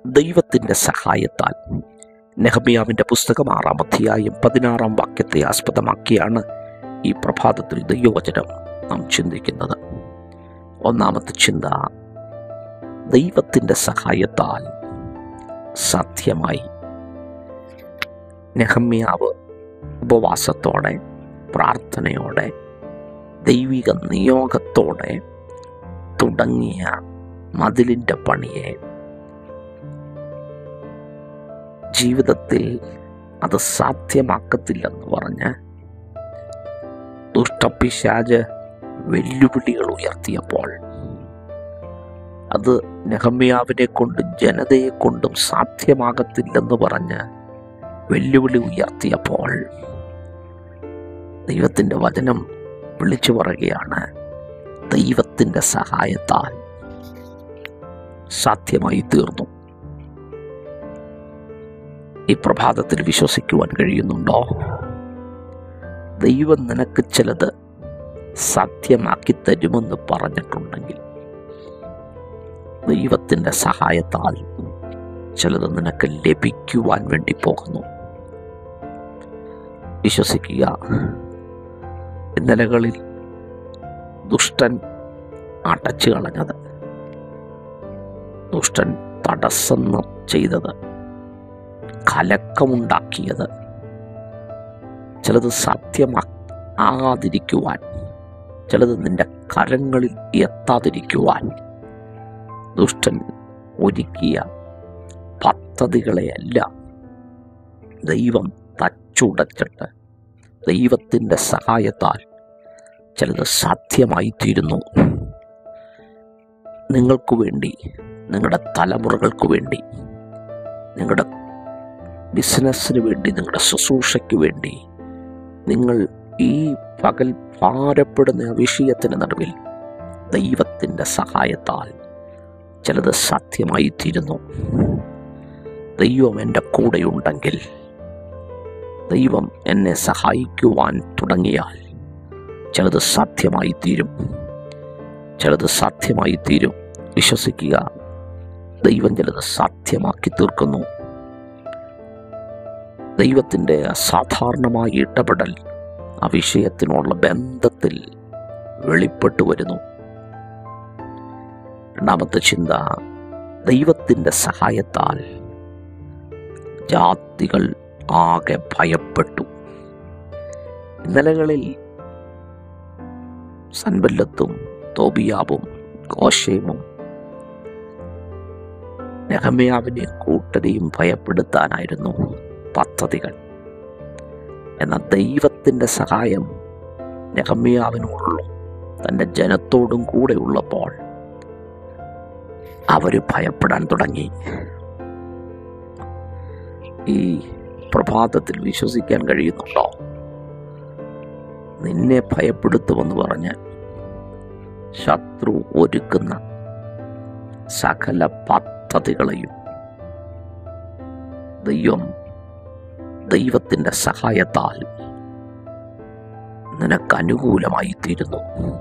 ദൈവത്തിൻ്റെ സഹായത്താൽ നെഹമ്യാവിൻ്റെ പുസ്തകം ആറാം അധ്യായം പതിനാറാം വാക്യത്തെ ആസ്പദമാക്കിയാണ് ഈ പ്രഭാതത്തിൽ ദൈവവചനം നാം ചിന്തിക്കുന്നത് ഒന്നാമത്തെ ചിന്ത ദൈവത്തിൻ്റെ സഹായത്താൽ സാധ്യമായി നെഹമ്യാവ് ഉപവാസത്തോടെ പ്രാർത്ഥനയോടെ ദൈവിക നിയോഗത്തോടെ തുടങ്ങിയ മതിലിൻ്റെ പണിയെ ജീവിതത്തിൽ അത് സാധ്യമാക്കത്തില്ലെന്ന് പറഞ്ഞ് ദുഷ്ടപിശാജ് വെല്ലുവിളികൾ ഉയർത്തിയപ്പോൾ അത് നെഹമ്യാവിനെ കൊണ്ടും ജനതയെ കൊണ്ടും സാധ്യമാകത്തില്ലെന്ന് പറഞ്ഞ് വെല്ലുവിളി ഉയർത്തിയപ്പോൾ ദൈവത്തിൻ്റെ വചനം വിളിച്ചു പറയുകയാണ് ദൈവത്തിൻ്റെ സഹായത്താൽ സാധ്യമായി തീർന്നു ഈ പ്രഭാതത്തിൽ വിശ്വസിക്കുവാൻ കഴിയുന്നുണ്ടോ ദൈവം നിനക്ക് ചിലത് സാധ്യമാക്കി തരുമെന്ന് പറഞ്ഞിട്ടുണ്ടെങ്കിൽ ദൈവത്തിൻ്റെ സഹായത്താൽ ചിലത് നിനക്ക് ലഭിക്കുവാൻ വേണ്ടി പോകുന്നു വിശ്വസിക്കുക ഇന്നലകളിൽ ദുഷ്ടൻ അടച്ചു കളഞ്ഞത് ദുഷ്ടൻ തടസ്സം ചെയ്തത് കലക്കമുണ്ടാക്കിയത് ചിലത് സാധ്യമാകാതിരിക്കുവാൻ ചിലത് നിന്റെ കരങ്ങളിൽ എത്താതിരിക്കുവാൻ ദുഷ്ടൻ ഒരുക്കിയ പദ്ധതികളെയല്ല ദൈവം തച്ചുടച്ചിട്ട് ദൈവത്തിൻ്റെ സഹായത്താൽ ചിലത് സാധ്യമായി തീരുന്നു നിങ്ങൾക്ക് വേണ്ടി നിങ്ങളുടെ തലമുറകൾക്ക് വേണ്ടി നിങ്ങളുടെ ബിസിനസ്സിന് വേണ്ടി നിങ്ങളുടെ ശുശ്രൂഷയ്ക്ക് വേണ്ടി നിങ്ങൾ ഈ പകൽ ഭാരപ്പെടുന്ന വിഷയത്തിന് നടുവിൽ ദൈവത്തിൻ്റെ സഹായത്താൽ ചിലത് സാധ്യമായി തീരുന്നു ദൈവം എൻ്റെ കൂടെയുണ്ടെങ്കിൽ ദൈവം എന്നെ സഹായിക്കുവാൻ തുടങ്ങിയാൽ ചിലത് സാധ്യമായി തീരും ചിലത് സാധ്യമായി തീരും വിശ്വസിക്കുക ദൈവം ചിലത് സാധ്യമാക്കി തീർക്കുന്നു ദൈവത്തിൻ്റെ അസാധാരണമായ ഇടപെടൽ ആ വിഷയത്തിനുള്ള ബന്ധത്തിൽ വെളിപ്പെട്ടു വരുന്നു രണ്ടാമത്തെ ചിന്ത ദൈവത്തിൻ്റെ സഹായത്താൽ ജാതികൾ ആകെ ഭയപ്പെട്ടു ഇന്നലകളിൽ സൻബല്ലത്തും തോബിയാവും കോശേമും നെഹമ്യാവിനെ കൂട്ടരെയും ഭയപ്പെടുത്താനായിരുന്നു പദ്ധതികൾ എന്നാൽ ദൈവത്തിൻ്റെ സഹായം നെഹമ്യാവിനുള്ളൂ തൻ്റെ ജനത്തോടും കൂടെ ഉള്ളപ്പോൾ അവർ ഭയപ്പെടാൻ തുടങ്ങി ഈ പ്രഭാതത്തിൽ വിശ്വസിക്കാൻ കഴിയുന്നുണ്ടോ നിന്നെ ഭയപ്പെടുത്തുമെന്ന് പറഞ്ഞ് ശത്രു ഒരുക്കുന്ന സകല പദ്ധതികളെയും ദൈവം ദൈവത്തിൻ്റെ സഹായത്താൽ നിനക്ക് അനുകൂലമായി തീരുന്നു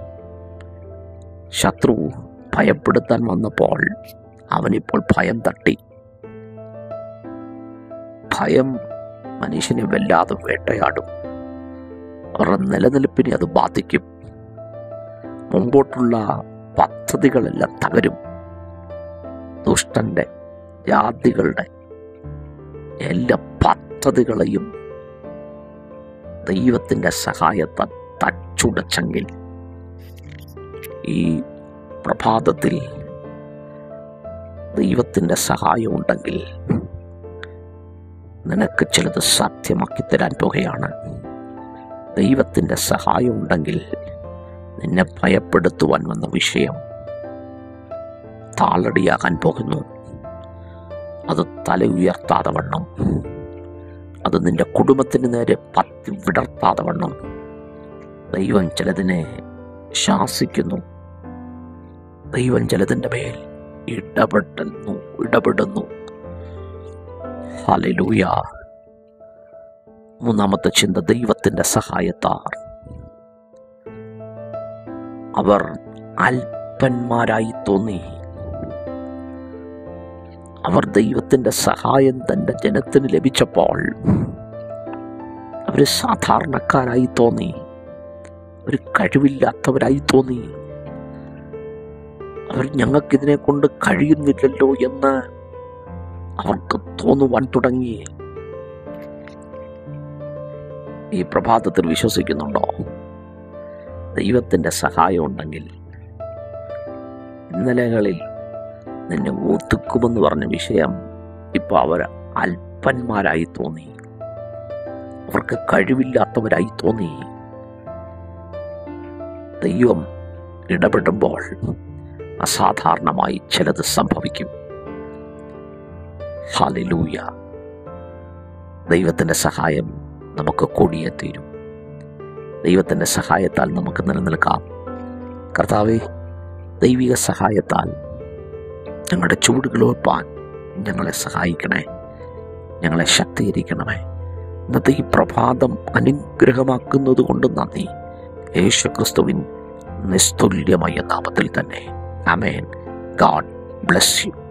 ശത്രു ഭയപ്പെടുത്താൻ വന്നപ്പോൾ അവനിപ്പോൾ ഭയം തട്ടി ഭയം മനുഷ്യനെ വല്ലാതെ വേട്ടയാടും അവരുടെ നിലനിൽപ്പിനെ അത് ബാധിക്കും മുമ്പോട്ടുള്ള പദ്ധതികളെല്ലാം തകരും ദുഷ്ടന്റെ ജാതികളുടെ എല്ലാ പദ്ധതികളെയും ദൈവത്തിൻ്റെ സഹായത്താൽ തച്ചുടച്ചെങ്കിൽ ഈ പ്രഭാതത്തിൽ ദൈവത്തിൻ്റെ സഹായമുണ്ടെങ്കിൽ നിനക്ക് ചിലത് സാധ്യമാക്കി തരാൻ പോകുകയാണ് ദൈവത്തിൻ്റെ സഹായമുണ്ടെങ്കിൽ നിന്നെ ഭയപ്പെടുത്തുവാൻ വന്ന വിഷയം താളടിയാകാൻ പോകുന്നു അത് തല ഉയർത്താതെ വണ്ണം അത് നിന്റെ കുടുംബത്തിന് നേരെ പത്തി വിടർത്താതെ വണ്ണം ദൈവം ചിലതിനെ ശാസിക്കുന്നു ദൈവം ചിലതിൻ്റെ മേൽ ഇടപെടുന്നു ഇടപെടുന്നു ഹല്ലേലൂയ മൂന്നാമത്തെ ചിന്ത ദൈവത്തിൻ്റെ സഹായത്താൽ അവർ അല്പന്മാരായി തോന്നി അവർ ദൈവത്തിൻ്റെ സഹായം തൻ്റെ ജനത്തിന് ലഭിച്ചപ്പോൾ അവർ സാധാരണക്കാരായി തോന്നി ഒരു കഴിവില്ലാത്തവരായി തോന്നി അവർ ഞങ്ങൾക്കിതിനെ കൊണ്ട് കഴിയുന്നില്ലല്ലോ എന്ന് അവർക്ക് തോന്നുവാൻ തുടങ്ങി ഈ പ്രഭാതത്തിൽ വിശ്വസിക്കുന്നുണ്ടോ ദൈവത്തിൻ്റെ സഹായം ഉണ്ടെങ്കിൽ ഇന്നലകളിൽ നിന്നെ ഒതുക്കുമെന്ന് പറഞ്ഞ വിഷയം ഇപ്പോൾ അവർ അല്പന്മാരായി തോന്നി അവർക്ക് കഴിവില്ലാത്തവരായി തോന്നി ദൈവം ഇടപെടുമ്പോൾ അസാധാരണമായി ചിലത് സംഭവിക്കും ഹാലലൂയ ദൈവത്തിൻ്റെ സഹായം നമുക്ക് കൂടിയേ തീരും ദൈവത്തിൻ്റെ സഹായത്താൽ നമുക്ക് നിലനിൽക്കാം കർത്താവെ ദൈവിക സഹായത്താൽ ഞങ്ങളുടെ ചൂടുകൾ വെപ്പാൻ ഞങ്ങളെ സഹായിക്കണേ ഞങ്ങളെ ശക്തീകരിക്കണമേ ഇന്നത്തെ ഈ പ്രഭാതം അനുഗ്രഹമാക്കുന്നത് കൊണ്ട് നന്ദി യേശു ക്രിസ്തുവിൻ നിസ്തുല്യമായ നാമത്തിൽ തന്നെ അമേൻ ഗാഡ് ബ്ലസ് യു